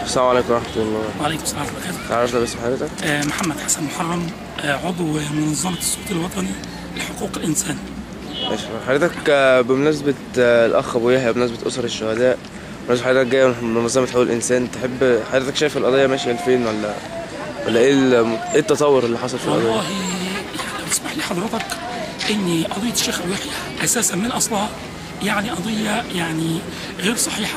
السلام عليكم ورحمة الله وعليكم السلام ورحمه الله وبركاته تعرفنا باسم حضرتك؟ آه، محمد حسن محرم آه، عضو منظمه الصوت الوطني لحقوق الانسان ماشي حضرتك آه، بمناسبة آه، الأخ أبو يحيى بمناسبة أسر الشهداء بمناسبة حضرتك جاية من منظمة حقوق الإنسان تحب حضرتك شايف القضية ماشية لفين ولا ولا إيه ال- إيه التطور اللي حصل في والله القضية؟ يعني لو تسمح لي حضرتك ان قضيه الشيخ ابو يحيى اساسا من اصلها يعني قضيه يعني غير صحيحه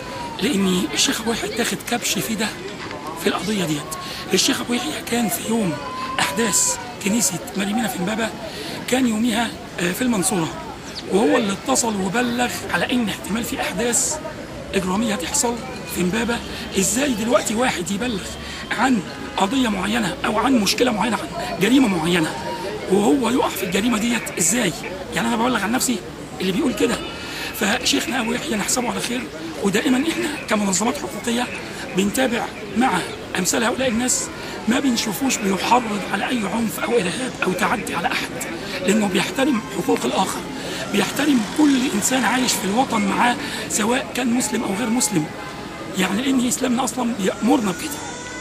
لان الشيخ ابو يحيى اتاخد كبش فدا في القضيه ديت الشيخ ابو يحيى كان في يوم احداث كنيسه مريمينا في امبابه كان يوميها آه، في المنصوره وهو اللي اتصل وبلغ على ان احتمال في احداث اجراميه تحصل في امبابه ازاي دلوقتي واحد يبلغ عن قضيه معينه او عن مشكله معينه عن جريمه معينه وهو يقع في الجريمه ديت ازاي يعني انا ببلغ عن نفسي اللي بيقول كده فشيخنا ابو يحيى نحسبه على خير ودائما احنا كمنظمات حقوقيه بنتابع مع امثال هؤلاء الناس ما بنشوفوش بيحرض على اي عنف او ارهاب او تعدي على احد لانه بيحترم حقوق الاخر بيحترم كل انسان عايش في الوطن معاه سواء كان مسلم او غير مسلم يعني لان اسلامنا اصلا بيامرنا بكده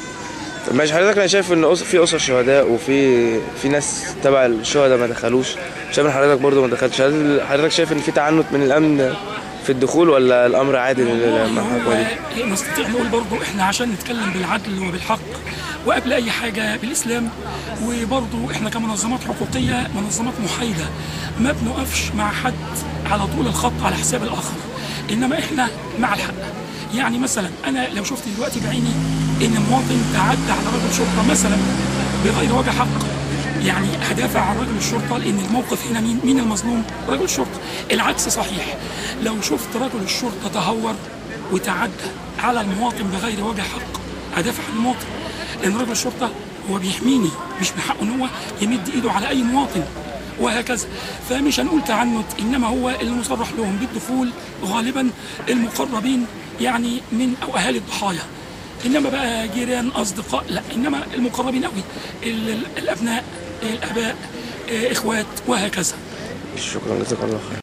طب ماشي حضرتك أنا شايف إن أس- في أسر شهداء وفي في ناس تبع الشهداء ما دخلوش شايف إن حضرتك برضو ما دخلتش هل حضرتك شايف إن في تعنت من الأمن في الدخول ولا الأمر عادي للمحاكمة دي؟ هو نستطيع نقول برضو احنا عشان نتكلم بالعدل وبالحق وقبل اي حاجه بالاسلام وبرضو احنا كمنظمات حقوقيه منظمات محايده ما بنقفش مع حد على طول الخط على حساب الاخر انما احنا مع الحق يعني مثلا انا لو شفت دلوقتي بعيني ان مواطن تعدى على رجل شرطه مثلا بغير وجه حق يعني هدافع عن رجل الشرطه لان الموقف هنا مين مين المظلوم؟ رجل الشرطه العكس صحيح لو شفت رجل الشرطه تهور وتعدى على المواطن بغير وجه حق هدافع عن المواطن لان رجل الشرطه هو بيحميني مش من حقه ان هو يمد ايده على اي مواطن وهكذا فمش هنقول تعنت انما هو المصرح لهم بالدخول غالبا المقربين يعني من او اهالي الضحايا انما بقى جيران اصدقاء لا انما المقربين قوي ال- ال- الابناء الاباء آه، اخوات وهكذا شكرا جزاك الله خير